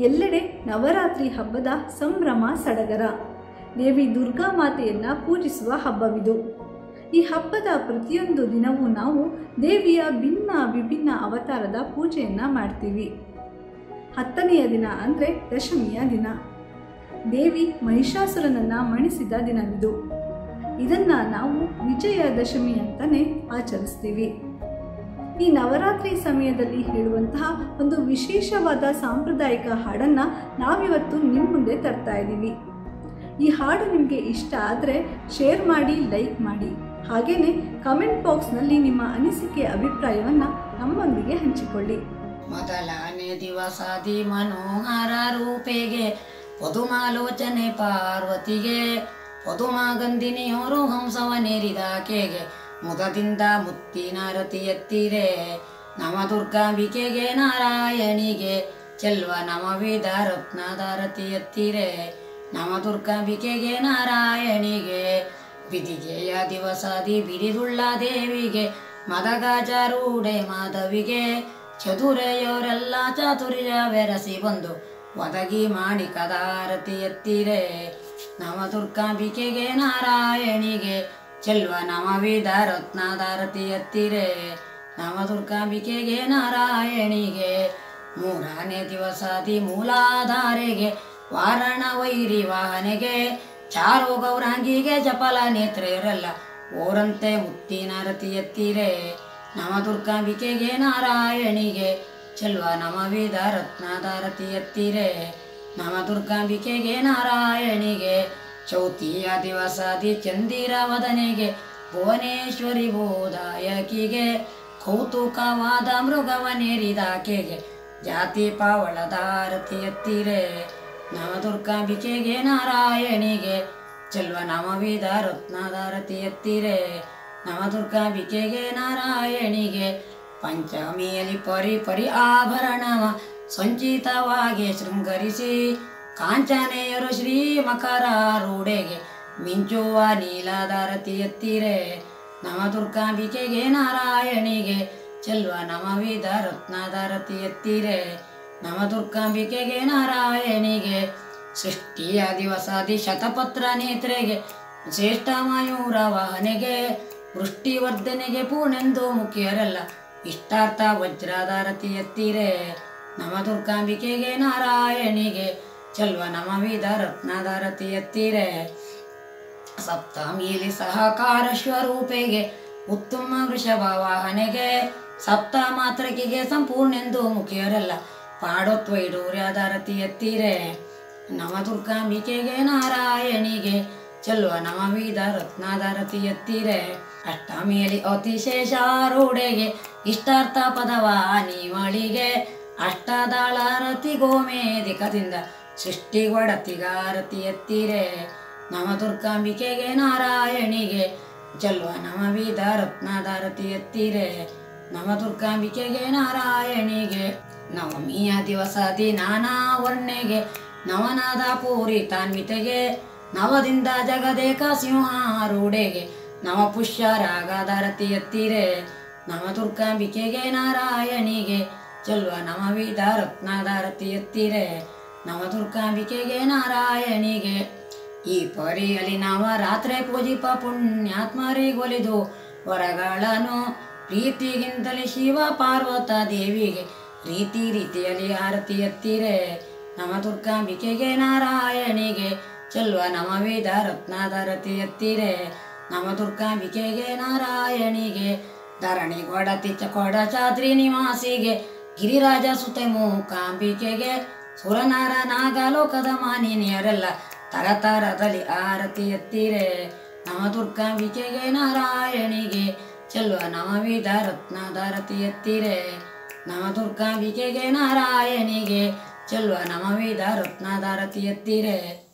ಎಲ್ಲೆಡೆ ನವರಾತ್ರಿ ಹಬ್ಬದ ಸಂಭ್ರಮ ಸಡಗರ ದೇವಿ ದುರ್ಗಾ ಮಾತೆಯನ್ನು ಪೂಜಿಸುವ ಹಬ್ಬವಿದು ಈ ಹಬ್ಬದ ಪ್ರತಿಯೊಂದು ದಿನವೂ ನಾವು ದೇವಿಯ ಭಿನ್ನ ವಿಭಿನ್ನ ಅವತಾರದ ಪೂಜೆಯನ್ನು ಮಾಡ್ತೀವಿ ಹತ್ತನೆಯ ದಿನ ಅಂದರೆ ದಶಮಿಯ ದಿನ ದೇವಿ ಮಹಿಷಾಸುರನನ್ನು ಮಣಿಸಿದ ದಿನವಿದು ಇದನ್ನು ನಾವು ವಿಜಯದಶಮಿ ಅಂತಲೇ ಆಚರಿಸ್ತೀವಿ ಈ ನವರಾತ್ರಿ ಸಮಯದಲ್ಲಿ ಹೇಳುವಂತಹ ಒಂದು ವಿಶೇಷವಾದ ಸಾಂಪ್ರದಾಯಿಕ ಹಾಡನ್ನು ನಾವಿವತ್ತು ನಿಮ್ಮ ಮುಂದೆ ತರ್ತಾ ಇದ್ದೀವಿ ಈ ಹಾಡು ನಿಮಗೆ ಇಷ್ಟ ಆದರೆ ಶೇರ್ ಮಾಡಿ ಲೈಕ್ ಮಾಡಿ ಹಾಗೆಯೇ ಕಮೆಂಟ್ ಬಾಕ್ಸ್ನಲ್ಲಿ ನಿಮ್ಮ ಅನಿಸಿಕೆ ಅಭಿಪ್ರಾಯವನ್ನು ನಮ್ಮೊಂದಿಗೆ ಹಂಚಿಕೊಳ್ಳಿ ಮೊದಲನೇ ದಿವಸದಿ ಮನೋಹರ ರೂಪೆಗೆ ಪದುಮಾಲೋಚನೆ ಪಾರ್ವತಿಗೆ ಪದುಮಾಗಂಧಿನಿಯೋರು ಹಂಸವನೇರಿದಾಕೆಗೆ ಮುದದಿಂದ ಮುತ್ತಿನ ರತಿ ಎತ್ತಿರೆ ನವದುರ್ಗಾಂಬಿಕೆಗೆ ನಾರಾಯಣಿಗೆ ಚೆಲ್ವ ನವವಿಧ ರತ್ನದ ರತಿ ಎತ್ತಿರೆ ನವದುರ್ಗಾಂಬಿಕೆಗೆ ನಾರಾಯಣಿಗೆ ಬಿದಿಗೆಯ ದಿವಸದಿ ಬಿರಿದುಳ್ಳ ದೇವಿಗೆ ಮದಗಜರೂಡೆ ಮಾಧವಿಗೆ ಚದುರೆಯವರೆಲ್ಲ ಚಾತುರ್ಯ ಬೆರಸಿ ಬಂದು ಒದಗಿ ಮಾಡಿ ಕದಾರತಿ ಎತ್ತಿರೆ ನವದುರ್ಗಾಂಬಿಕೆಗೆ ನಾರಾಯಣಿಗೆ ಚೆಲ್ವ ನವವಿಧ ರತ್ನದಾರತಿ ಎತ್ತಿರೆ ನವದುರ್ಗಾಂಬಿಕೆಗೆ ನಾರಾಯಣಿಗೆ ಮೂರನೇ ದಿವಸದಿ ಮೂಲಾಧಾರೆಗೆ ವಾರಣ ವೈರಿ ವಾಹನೆಗೆ ಚಾರೋ ಗೌರಾಂಗಿಗೆ ಜಪಲ ನೇತ್ರೆಯರೆಲ್ಲ ಓರಂತೆ ಮುತ್ತಿನ ರತಿ ಎತ್ತಿರೆ ನವದುರ್ಗಾಂಬಿಕೆಗೆ ನಾರಾಯಣಿಗೆ ಚೆಲ್ವ ನವವಿಧ ರತ್ನದಾರತಿ ಎತ್ತಿರೆ ನವದುರ್ಗಾಂಬಿಕೆಗೆ ನಾರಾಯಣಿಗೆ ಚೌತಿಯ ದಿವಸದಿ ಚಂದಿರ ವದನೆಗೆ ಭುವನೇಶ್ವರಿ ಬೋಧಾಯಕಿಗೆ ಕೌತುಕವಾದ ಮೃಗವನೇರಿದಾಕೆಗೆ ಜಾತಿ ಪಾವಳದಾರತಿ ಎತ್ತಿರೆ ನವದುರ್ಗಾಂಬಿಕೆಗೆ ನಾರಾಯಣಿಗೆ ಚೆಲ್ವ ನವವಿಧ ರತ್ನದಾರತಿ ಎತ್ತಿರೆ ನವದುರ್ಗಾಂಬಿಕೆಗೆ ನಾರಾಯಣಿಗೆ ಪಂಚಮಿಯಲ್ಲಿ ಪರಿ ಪರಿ ಆಭರಣವ ಸಂಚಿತವಾಗಿ ಶೃಂಗರಿಸಿ ಕಾಂಚನೆಯರು ಶ್ರೀ ಮಕರಾರೂಡೆಗೆ ಮಿಂಚುವ ನೀಲದಾರತಿ ಎತ್ತಿರೆ ನವದುರ್ಗಾಂಬಿಕೆಗೆ ನಾರಾಯಣಿಗೆ ಚೆಲ್ವ ನವವಿಧ ರತ್ನದಾರತಿ ಎತ್ತಿರೆ ನವದುರ್ಗಾಂಬಿಕೆಗೆ ನಾರಾಯಣಿಗೆ ಸೃಷ್ಟಿಯ ದಿವಸದಿ ಶತಪತ್ರ ನೇತ್ರೆಗೆ ಶ್ರೇಷ್ಠ ಮಯೂರ ವಾಹನೆಗೆ ವೃಷ್ಟಿವರ್ಧನೆಗೆ ಪೂರ್ಣೆಂದು ಮುಖಿಯರೆಲ್ಲ ಇಷ್ಟಾರ್ಥ ವಜ್ರದಾರತಿ ಎತ್ತಿರೆ ನವದುರ್ಗಾಂಬಿಕೆಗೆ ನಾರಾಯಣಿಗೆ ಚೆಲ್ವ ನವವಿಧ ರತ್ನದಾರತಿ ಎತ್ತಿರೆ ಸಪ್ತಮಿಯಲ್ಲಿ ಸಹಕಾರ ಸ್ವರೂಪೆಗೆ ಉತ್ತಮ ವೃಷಭ ವಾಹನೆಗೆ ಸಪ್ತ ಮಾತ್ರಕಿಗೆ ಸಂಪೂರ್ಣೆಂದು ಮುಖಿಯರೆಲ್ಲ ಪಾಡೋತ್ವೈಡೂರ್ಯದಾರತಿ ಎತ್ತಿರೆ ನವದುರ್ಗಾಂಬಿಕೆಗೆ ನಾರಾಯಣಿಗೆ ಚೆಲ್ವ ನವವಿಧ ರತ್ನದಾರತಿ ಎತ್ತಿರೆ ಅಷ್ಟಮಿಯಲ್ಲಿ ಅತಿಶೇಷಾರೂಢೆಗೆ ಇಷ್ಟಾರ್ಥ ಪದವ ನೀವಳಿಗೆ ಅಷ್ಟದಾಳಾರತಿ ಗೋಮೇದಿಕದಿಂದ ಸೃಷ್ಟಿಗೊಡತಿಗಾರತಿ ಎತ್ತಿರೆ ನವದುರ್ಗಾಂಬಿಕೆಗೆ ನಾರಾಯಣಿಗೆ ಚೆಲ್ವ ನವವಿಧ ರತ್ನದಾರತಿ ಎತ್ತಿರೆ ನವದುರ್ಗಾಂಬಿಕೆಗೆ ನಾರಾಯಣಿಗೆ ನವಮಿಯ ದಿವಸದಿ ನಾನಾ ವರ್ಣೆಗೆ ನವನಾದ ಪೂರಿ ತಾನ್ವಿತೆಗೆ ನವದಿಂದ ಜಗದೇಕ ಸಿಂಹಾರೂಢೆಗೆ ನವಪುಷ್ಯ ರಾಗದಾರತಿ ಎತ್ತಿರೆ ನವದುರ್ಗಾಂಬಿಕೆಗೆ ನಾರಾಯಣಿಗೆ ಚೆಲ್ವ ನವವಿಧ ರತ್ನದಾರತಿ ಎತ್ತಿರೆ ನವದುರ್ಗಾಂಬಿಕೆಗೆ ನಾರಾಯಣಿಗೆ ಈ ಪರಿಯಲ್ಲಿ ನವರಾತ್ರಿ ಪೂಜಿಪ ಪುಣ್ಯಾತ್ಮರಿಗೊಲಿದು ವರಗಳನ್ನು ಪ್ರೀತಿಗಿಂತಲೇ ಶಿವ ಪಾರ್ವತ ದೇವಿಗೆ ರೀತಿ ರೀತಿಯಲ್ಲಿ ಆರತಿ ಎತ್ತಿರೆ ನವದುರ್ಗಾಂಬಿಕೆಗೆ ನಾರಾಯಣಿಗೆ ಚೆಲ್ವ ನವವಿಧ ರತ್ನದಾರತಿ ಎತ್ತಿರೆ ನವದುರ್ಗಾಂಬಿಕೆಗೆ ನಾರಾಯಣಿಗೆ ಧರಣಿ ಗೊಡತಿ ಚಕೊಡ ಚಾದ್ರಿ ನಿವಾಸಿಗೆ ಗಿರಿರಾಜ ಸುತೆ ಮೂಕಾಂಬಿಕೆಗೆ ಸುರನಾರ ನಾಗಲೋಕದ ಮಾನಿನಿಯರೆಲ್ಲ ತರತರದಲ್ಲಿ ಆರತಿ ಎತ್ತಿರೆ ನವದುರ್ಗಾಂಬಿಕೆಗೆ ನಾರಾಯಣಿಗೆ ಚೆಲ್ವ ನವವಿಧ ರತ್ನದಾರತಿ ಎತ್ತಿರೆ ನವದುರ್ಗಾಂಬಿಕೆಗೆ ನಾರಾಯಣಿಗೆ ಚೆಲ್ವ ನವವಿಧ ರತ್ನದಾರತಿ ಎತ್ತಿರೆ